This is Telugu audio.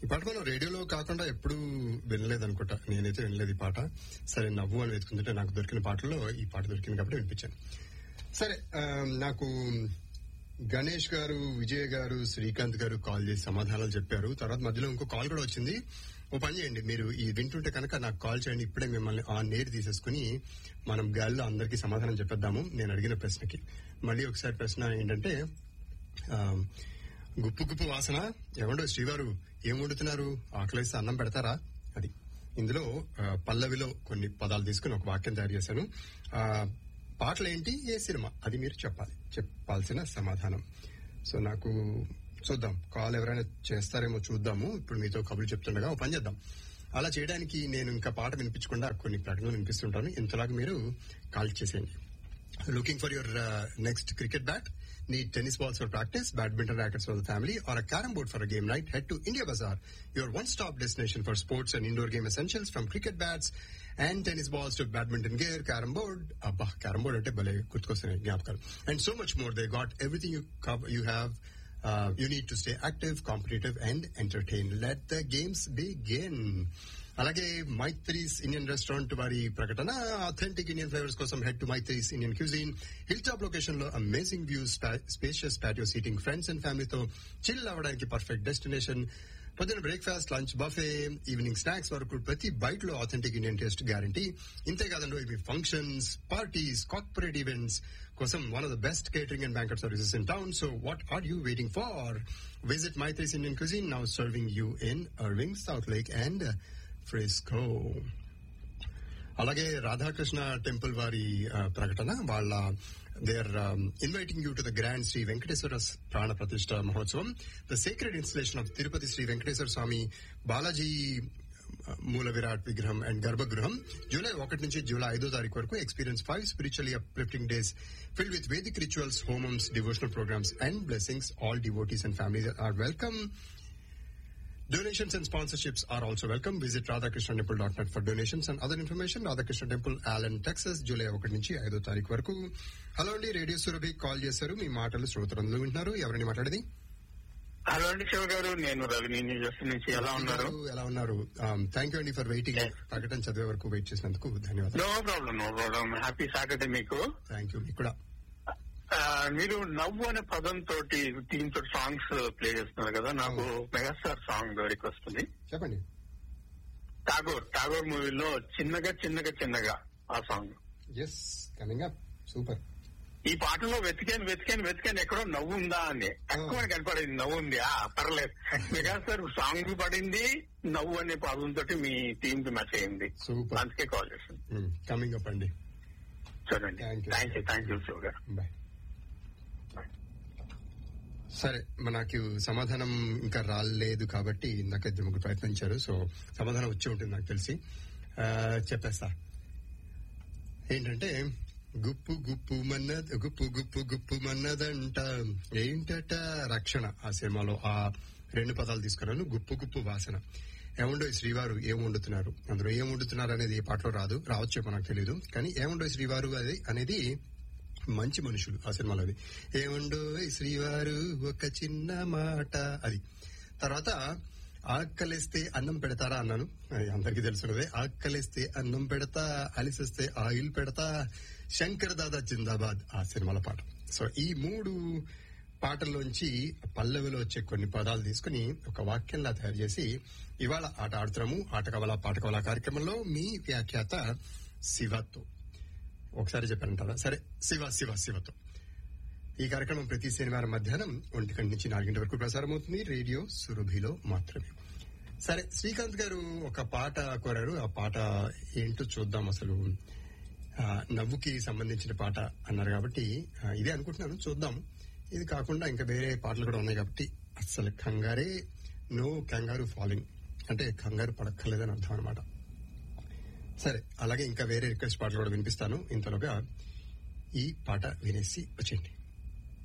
ఈ పాట మనం రేడియోలో కాకుండా ఎప్పుడు వినలేదు అనుకుంటా నేనైతే వినలేదు ఈ పాట సరే నవ్వు అని వెతుకుంటుంటే నాకు దొరికిన పాటల్లో ఈ పాట దొరికింది కాబట్టి వినిపించాను సరే ఆ, నాకు గణేష్ గారు విజయ్ గారు శ్రీకాంత్ గారు కాల్ చేసి సమాధానాలు చెప్పారు తర్వాత మధ్యలో ఇంకో కాల్ కూడా వచ్చింది ఓ పని చేయండి మీరు ఈ వింటుంటే కనుక నాకు కాల్ చేయండి ఇప్పుడే మిమ్మల్ని ఆ నేరు తీసేసుకుని మనం గాల్లో అందరికీ సమాధానం చెప్పేద్దాము నేను అడిగిన ప్రశ్నకి మళ్ళీ ఒకసారి ప్రశ్న ఏంటంటే ఆ, గుప్పు గుప్పు వాసన ఏమండో శ్రీవారు ఏం వండుతున్నారు ఆకలేసి అన్నం పెడతారా అది ఇందులో ఆ, పల్లవిలో కొన్ని పదాలు తీసుకుని ఒక వాక్యం తయారు చేశాను ఆ, పాటలు ఏంటి ఏ సినిమా అది మీరు చెప్పాలి చెప్పాల్సిన సమాధానం సో నాకు చూద్దాం కాల్ ఎవరైనా చేస్తారేమో చూద్దాము ఇప్పుడు మీతో కబుర్లు చెప్తుండగా ఓ పని చేద్దాం అలా చేయడానికి నేను ఇంకా పాట వినిపించకుండా కొన్ని ప్రకటనలు వినిపిస్తుంటాను ఇంతలాగా మీరు కాల్ చేసేయండి looking for your uh, next cricket bat, need tennis balls for practice, badminton rackets for the family, or a carom board for a game night, head to India Bazaar, your one-stop destination for sports and indoor game essentials from cricket bats and tennis balls to badminton gear, carom board, abba, carom board అంటే భలే గుర్తుకొస్తున్నాయి జ్ఞాపకాలు and so much more. They got everything you cover, you have uh, you need to stay active, competitive, and entertained. Let the games begin. అలాగే మైత్రీస్ ఇండియన్ రెస్టారెంట్ వారి ప్రకటన అథెంటిక్ ఇండియన్ ఫ్లేవర్స్ కోసం head to Maithri's Indian cuisine hill top location లో amazing views spacious patio seating friends and ఫ్యామిలీతో చిల్ అవ్వడానికి పర్ఫెక్ట్ డెస్టినేషన్ పొద్దున breakfast lunch buffet evening snacks వరకు ప్రతి బైట్ లో ఆథెంటిక్ ఇండియన్ టేస్ట్ గ్యారంటీ ఇంతేకాదండి ఇవి ఫంక్షన్స్ పార్టీస్ కార్పొరేట్ ఈవెంట్స్ కోసం one of the best catering and banquet services in town so what are you waiting for visit Maithri's Indian cuisine now serving you in Irving Southlake and Frisco అలాగే రాధాకృష్ణ టెంపుల్ వారి ఆ, ప్రకటన వాళ్ళ they are inviting you to the grand Shri Venkateshwara ప్రాణ ప్రతిష్ట మహోత్సవం the sacred installation of Tirupati Shri Venkateshwara Swami Balaji మూల విరాట్ విగ్రహం అండ్ గర్భగృహం జూలై ఒకటి నుంచి జూలై ఐదో తారీఖు వరకు experience five spiritually uplifting days filled with Vedic rituals హోమమ్స్ devotional programmes and blessings all devotees and families are welcome Donations and sponsorships are also welcome. Visit radhakrishnantemple.net for donations and other information. Radhakrishna Temple, Allen, Texas, July ఒకటి నుంచి ఐదో తారీఖు వరకు హలో అండి రేడియో సురభి కాల్ చేశారు మీ మాటలు శ్రోతలందరూ వింటున్నారు ఎవరండి మాట్లాడేది హలో అండి శివ గారు నేను రవి న్యూ జెర్సీ నుంచి ఎలా ఉన్నారు ఎలా ఉన్నారు థ్యాంక్ యూ అండి ఫర్ వెయిటింగ్ Yes. ప్రకటన చదివే వరకు వెయిట్ చేసినందుకు ధన్యవాదాలు no problem no problem happy Saturday మీకు థ్యాంక్ యూ మీకు కూడా ఆ, మీరు నవ్వు అనే పదం తోటి టీమ్ తోటి సాంగ్స్ ప్లే చేస్తున్నారు కదా నాకు మెగాస్టార్ సాంగ్ రిక్వెస్ట్ ఉంది చెప్పండి టాగోర్ టాగోర్ మూవీలో చిన్నగా చిన్నగా చిన్నగా ఆ song is coming up super ఈ పాటలో వెతికాను వెతికాను వెతికాను ఎక్కడో నవ్వు ఉందా అని తక్కువ కనపడింది నవ్వు ఉంది ఆ పర్లేదు మెగాస్టార్ సాంగ్ పడింది నవ్వు అనే పదం తోటి మీ టీమ్ కి మ్యాచ్ అయింది సూపర్ అందుకే కాల్ చేసింది కమింగ్ అప్ అండి చూడండి Thank you. Thank you thank you Shiva గారు బాయ్ సరే మనకు సమాధానం ఇంకా రాలేదు కాబట్టి ఇందాక ఇద్దరు ముగ్గురు ప్రయత్నించారు సో సమాధానం వచ్చి ఉంటుంది నాకు తెలిసి ఆ, చెప్పేస్తా ఏంటంటే గుప్పు గుప్పు మన్నద గుప్పు గుప్పు గుప్పు మన్నదంట ఏంటట రక్షణ ఆ సినిమాలో ఆ రెండు పదాలు తీసుకున్నాను గుప్పు గుప్పు వాసన ఏముండో ఈ శ్రీవారు ఏం వండుతున్నారు అందులో ఏం వండుతున్నారు అనేది ఏ పాటలో రాదు రావచ్చేమో నాకు తెలియదు కానీ ఏముండో ఈ శ్రీవారు అది అనేది మంచి మనుషులు ఆ సినిమాలో అది ఏముండో ఈ శ్రీవారు ఒక చిన్న మాట అది తర్వాత ఆకలిస్తే అన్నం పెడతారా అన్నాను అది అందరికీ తెలుసున్నదే ఆకలిస్తే అన్నం పెడతా అలిసిస్తే ఆయిల్ పెడతా శంకర్ దాదా జిందాబాద్ ఆ సినిమాల పాట సో ఈ మూడు పాటల్లోంచి పల్లవిలో వచ్చే కొన్ని పదాలు తీసుకుని ఒక వాక్యంలా తయారు చేసి ఇవాళ ఆట ఆడుతున్నాము ఆట కవల పాట కవల కార్యక్రమంలో మీ వ్యాఖ్యాత శివతో ఒకసారి చెప్పారంటారా సరే శివ శివ శివతో ఈ కార్యక్రమం ప్రతి శనివారం మధ్యాహ్నం ఒంటి గంట నుంచి నాలుగింటి వరకు ప్రసారం అవుతుంది రేడియో సురభిలో మాత్రమే సరే శ్రీకాంత్ గారు ఒక పాట కోరారు ఆ పాట ఏంటో చూద్దాం అసలు ఆ, నవ్వుకి సంబంధించిన పాట అన్నారు కాబట్టి ఆ, ఇదే అనుకుంటున్నాను చూద్దాం ఇది కాకుండా ఇంకా వేరే పాటలు కూడా ఉన్నాయి కాబట్టి అసలు కంగారే నో కంగారు ఫాలింగ్ అంటే కంగారు పడక్కర్లేదని అర్థం అనమాట సరే అలాగే ఇంకా వేరే రిక్వెస్ట్ పాటలు కూడా వినిపిస్తాను ఇంతలోగా ఈ పాట వినేసి వచ్చేయండి